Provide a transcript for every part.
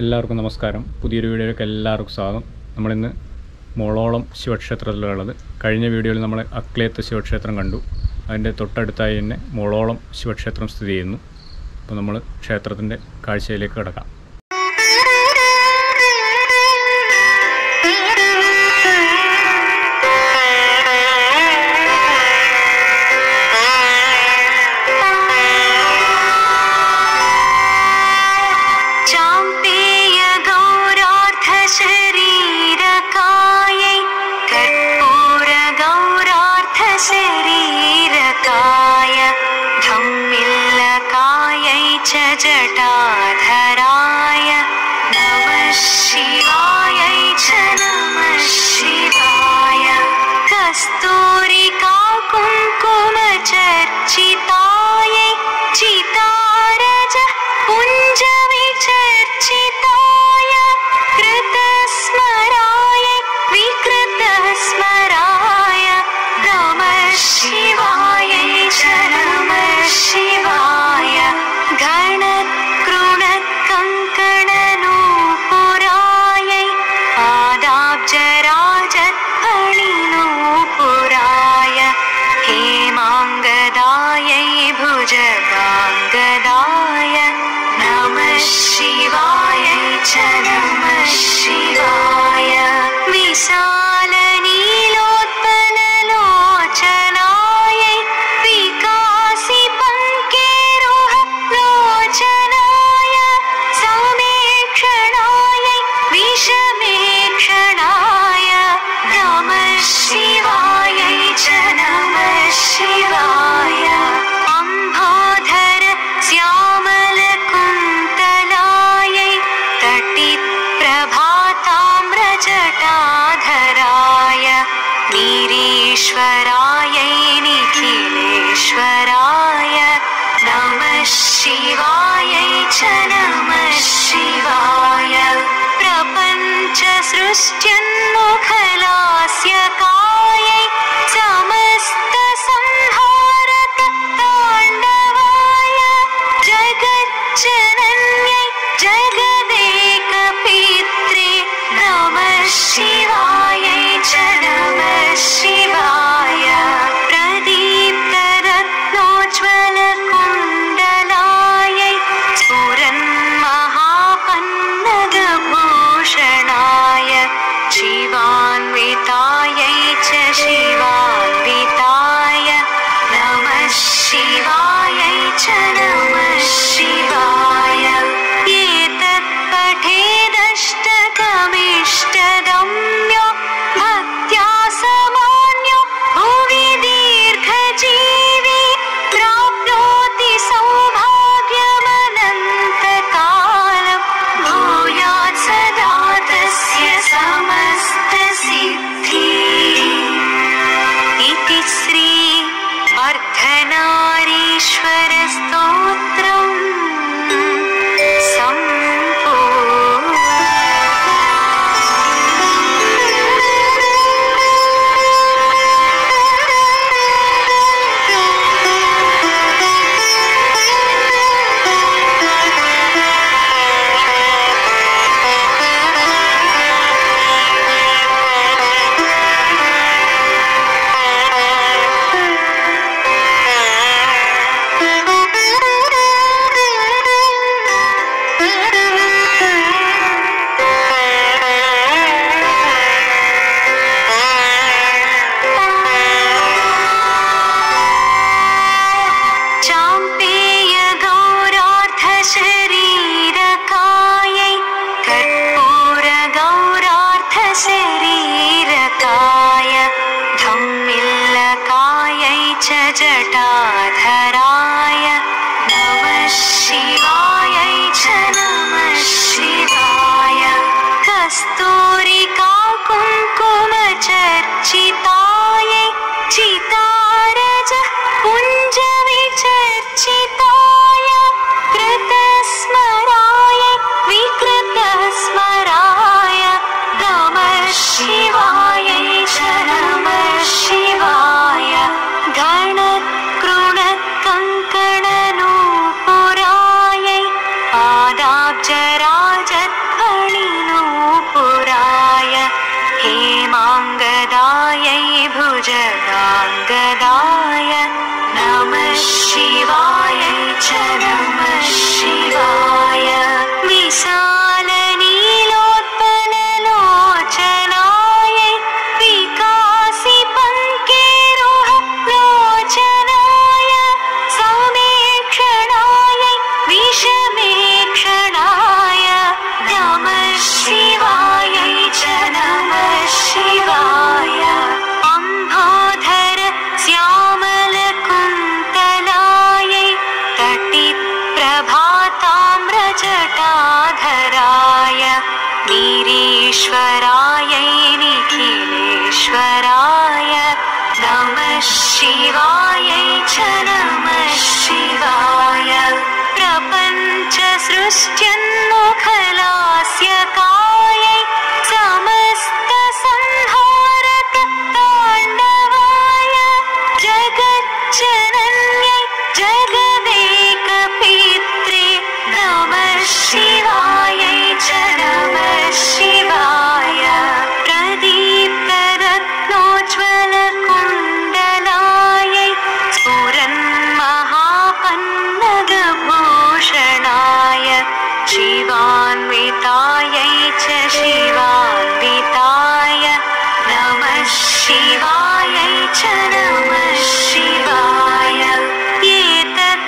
എല്ലാവർക്കും നമസ്കാരം പുതിയൊരു വീഡിയോയിലേക്ക് എല്ലാവർക്കും സ്വാഗതം നമ്മളിന്ന് മോളോളം ശിവക്ഷേത്രത്തിലുള്ളത് കഴിഞ്ഞ വീഡിയോയിൽ നമ്മൾ അക്ലേത്ത് ശിവക്ഷേത്രം കണ്ടു അതിൻ്റെ തൊട്ടടുത്തായി തന്നെ മോളോളം ശിവക്ഷേത്രം സ്ഥിതി ചെയ്യുന്നു അപ്പോൾ നമ്മൾ ക്ഷേത്രത്തിൻ്റെ കാഴ്ചയിലേക്ക് കിടക്കാം चाम्पेय गौरार्थशरीरकायै कर्पूर गौरार्थशरीरकाय धम्मिल्लकायै च जटाधराय नमः शिवायै च नमः शिवाय कस्तूरिका कुङ्कुमचर्चितायै चितारज पुञ्जविचर्चिताय कृतस्मराय विकृतस्मराय नमः शिवायै च नमः शिवाय गणकृणकङ्कणनूपुरायै पादाब्जराजत्फणिनूपुराय हेमाङ्गदायै भुजगाङ्गदाय नमः शिवायै च नमः शिवाय विशालनीलोत्पललोचनायै विकासि पङ्केरुह लोचनाय समेक्षणायै विषमेक्षणाय नमः शिवायै च नमः शिवाय अम्भोधर श्यामलकुन्तलायै तटिप्रभाताम्रजटाधराय नीरीश्वरायै निखिलेश्वराय नमः शिवायै च नमः शिवाय प्रपञ्चसृष्ट्यन्मुखलास्यकायै समस्तसंहारक ताण्डवाय जगज्जनन्यै जगदेकपित्रे नमः शिवायै च नमः शिवाय प्रदीप्तरत्नोज्ज्वलकुण्डलायै स्फुरन्महापन्नगभूषणाय शिवान्वितायै च शिवान्विताय नमः शिवायै च नमः शिवाय एतत् पठेदष्टकमिष्टगम्यो भक्त्या समान्यो भुवि दीर्घजीवी प्राप्नोति सौभाग्यमनन्तकालम् भूयात् सदा तस्य समस्तसिद्धिः इति श्री अर्धनारीश्वरस्तोत्रम् चाम्पेय गौरार्थशरीरकायै कर्पूर गौरार्थशरीरकाय धम्मिल्लकायै च जटाधराय नमः शिवायै च नमः शिवाय कस्तूरिका कुङ्कुमचर्चितायै चितारज पुञ्जविचर्चिताय कृतस्मराय विकृतस्मराय नमः शिवायै च नमः शिवाय गणकृणकङ्कणनूपुरायै पादाब्जराजत्फ शिवायै च नमः शिवाय विशालनीलोत्पललोचनायै विकासि पङ्केरुह लोचनाय समेक्षणायै विषमेक्षणाय नमः शिवायै च नमः शिवाय अम्भोधर श्यामलकुन्तलायै तटिप्रभाताम्रजटाधराय गिरीश्वरायै निखिलेश्वराय नमः शिवायै च नमः शिवाय प्रपञ्चसृष्ट्यन्मुखलास्य कायै समस्तसंहारक ताण्डवाय जगज्जनन्यै जगदेकपित्रे नमः शिवायै च नमः शिवाय प्रदीप्तरत्नोज्ज्वलकुण्डलायै स्फुरन्महापन्नगभूषणाय शिवान्वितायै च शिवान्विताय नमः शिवायै च नमः शिवाय एतत्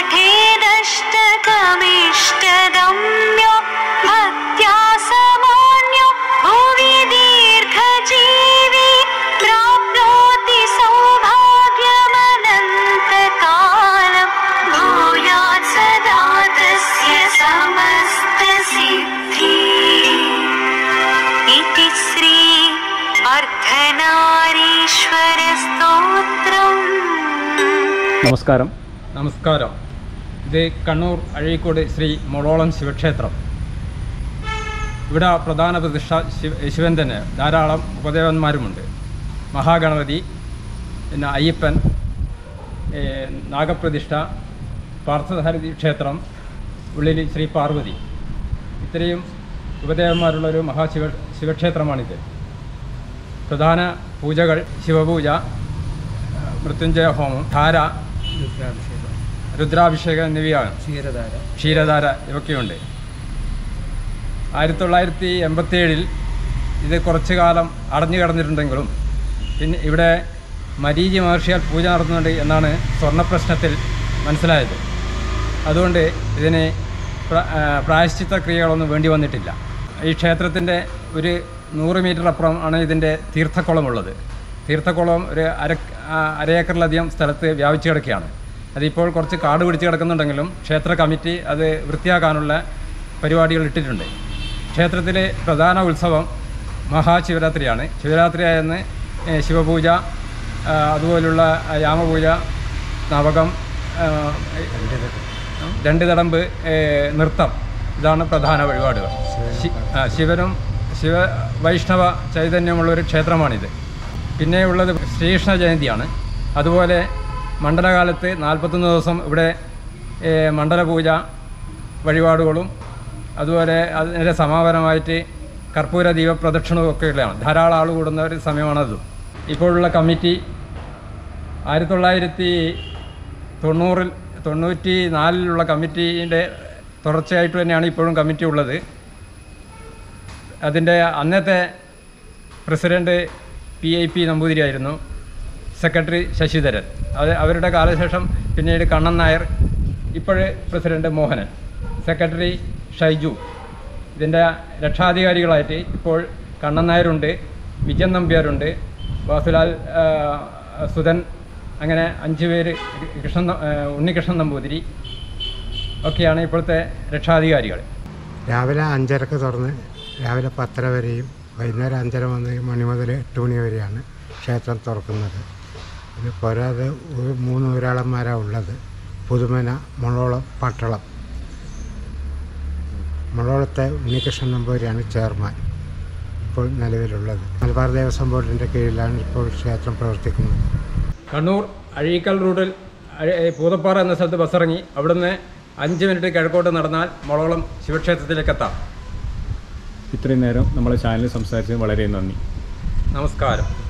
पठेदष्टकमिष्टदम्यो भक्त्या समान्यो भुवि दीर्घजीवी प्राप्नोति सौभाग्यमनन्तकालं भूयात् सदा तस्य समस्तसिद्धिः इति श्री अर्धनारीश्वरस्तोत्रम् നമസ്കാരം നമസ്കാരം ഇത് കണ്ണൂർ അഴീക്കോട് ശ്രീ മുളോളം ശിവക്ഷേത്രം ഇവിടെ പ്രധാന പ്രതിഷ്ഠ ശിവ ശിവൻ തന്നെ ധാരാളം ഉപദേവന്മാരുമുണ്ട് മഹാഗണപതി പിന്നെ അയ്യപ്പൻ ഏ, നാഗപ്രതിഷ്ഠ പാർത്ഥസാരഥി ക്ഷേത്രം ഉള്ളിൽ ശ്രീ പാർവതി ഇത്രയും ഉപദേവന്മാരുള്ളൊരു മഹാശിവ ശിവക്ഷേത്രമാണിത് പ്രധാന പൂജകൾ ശിവപൂജ മൃത്യുഞ്ജയ ഹോമം ധാര രുദ്രാഭിഷേകം എന്നിവയാണ് ക്ഷീരധാര ക്ഷീരധാര ഇവയൊക്കെയുണ്ട് ആയിരത്തി തൊള്ളായിരത്തി എൺപത്തിയേഴിൽ ഇത് കുറച്ചു കാലം അടഞ്ഞു കിടന്നിട്ടുണ്ടെങ്കിലും പിന്നെ ഇവിടെ മരീചി മഹർഷിയാൽ പൂജ നടത്തുന്നുണ്ട് എന്നാണ് സ്വർണ്ണപ്രശ്നത്തിൽ മനസ്സിലായത് അതുകൊണ്ട് ഇതിന് പ്ര- ആ, പ്രായശ്ചിത്ത ക്രിയകളൊന്നും വേണ്ടി വന്നിട്ടില്ല ഈ ക്ഷേത്രത്തിൻ്റെ ഒരു നൂറ് മീറ്റർ അപ്പുറം ആണ് ഇതിൻ്റെ തീർത്ഥക്കുളമുള്ളത് തീർത്ഥക്കുളം ഒരു അര ആ, അരയേക്കറിലധികം സ്ഥലത്ത് വ്യാപിച്ചു കിടക്കുകയാണ് അതിപ്പോൾ കുറച്ച് കാട് പിടിച്ച് കിടക്കുന്നുണ്ടെങ്കിലും ക്ഷേത്ര കമ്മിറ്റി അത് വൃത്തിയാക്കാനുള്ള പരിപാടികൾ ഇട്ടിട്ടുണ്ട് ക്ഷേത്രത്തിലെ പ്രധാന ഉത്സവം മഹാശിവരാത്രിയാണ് ശിവരാത്രിയായെന്ന് ഏ, ശിവപൂജ ആ, അതുപോലുള്ള ആ, യാമപൂജ നവകം ആ, രണ്ട് തടമ്പ് ഏ, നൃത്തം ഇതാണ് പ്രധാന വഴിപാടുകൾ ശി- ആ, ശിവനും ശിവ വൈഷ്ണവ ചൈതന്യമുള്ള ഒരു ക്ഷേത്രമാണിത് പിന്നെ ഉള്ളത് ശ്രീകൃഷ്ണ ജയന്തിയാണ് അതുപോലെ മണ്ഡലകാലത്ത് നാൽപ്പത്തൊന്ന് ദിവസം ഇവിടെ ഏ, മണ്ഡലപൂജ വഴിപാടുകളും അതുപോലെ അതിൻ്റെ സമാപനമായിട്ട് കർപ്പൂര ദീപപ്രദക്ഷിണവും ഒക്കെ ഉള്ളതാണ് ധാരാളം ആൾ കൂടുന്ന ഒരു സമയമാണത് ഇപ്പോഴുള്ള കമ്മിറ്റി ആയിരത്തി തൊള്ളായിരത്തി തൊണ്ണൂറിൽ തൊണ്ണൂറ്റി നാലിലുള്ള കമ്മിറ്റീൻ്റെ തുടർച്ചയായിട്ട് തന്നെയാണ് ഇപ്പോഴും കമ്മിറ്റി ഉള്ളത് അതിൻ്റെ അന്നത്തെ പ്രസിഡന്റ് പി ഐ പി നമ്പൂതിരിയായിരുന്നു സെക്രട്ടറി ശശിധരൻ അത് അവരുടെ കാലശേഷം പിന്നീട് കണ്ണൻ നായർ ഇപ്പോഴ് പ്രസിഡന്റ് മോഹനൻ സെക്രട്ടറി ഷൈജു ഇതിൻ്റെ രക്ഷാധികാരികളായിട്ട് ഇപ്പോൾ കണ്ണൻ നായരുണ്ട് വിജയൻ നമ്പ്യാരുണ്ട് വാസുലാൽ ആ, സുധൻ അങ്ങനെ അഞ്ച് പേര് കൃഷ്ണൻ ന- ആ, ഉണ്ണികൃഷ്ണൻ നമ്പൂതിരി ഒക്കെയാണ് ഇപ്പോഴത്തെ രക്ഷാധികാരികൾ രാവിലെ അഞ്ചരക്ക് തുറന്ന് രാവിലെ പത്തര വരെയും വൈകുന്നേരം അഞ്ചര മുതൽ മണി മുതൽ എട്ട് മണി വരെയാണ് ക്ഷേത്രം തുറക്കുന്നത് ഇത് പോരാതെ ഒരു മൂന്ന് ഒരാളന്മാരാണ് ഉള്ളത് പുതുമന മുളോളം പട്ടളം മുളോളത്തെ ഉണ്ണികൃഷ്ണൻ നമ്പൂരിയാണ് ചെയർമാൻ ഇപ്പോൾ നിലവിലുള്ളത് മലബാർ ദേവസ്വം ബോർഡിൻ്റെ കീഴിലാണ് ഇപ്പോൾ ക്ഷേത്രം പ്രവർത്തിക്കുന്നത് കണ്ണൂർ അഴീക്കൽ റൂട്ടിൽ അഴ- ഏ, പൂതപ്പാറ എന്ന സ്ഥലത്ത് ബസ്സിറങ്ങി അവിടുന്ന് അഞ്ച് മിനിറ്റ് കിഴക്കോട്ട് നടന്നാൽ മുളോളം ശിവക്ഷേത്രത്തിലേക്ക് എത്താം ഇത്രയും നേരം നമ്മളെ ചാനൽ സംസാരിച്ചത് വളരെ നന്ദി നമസ്കാരം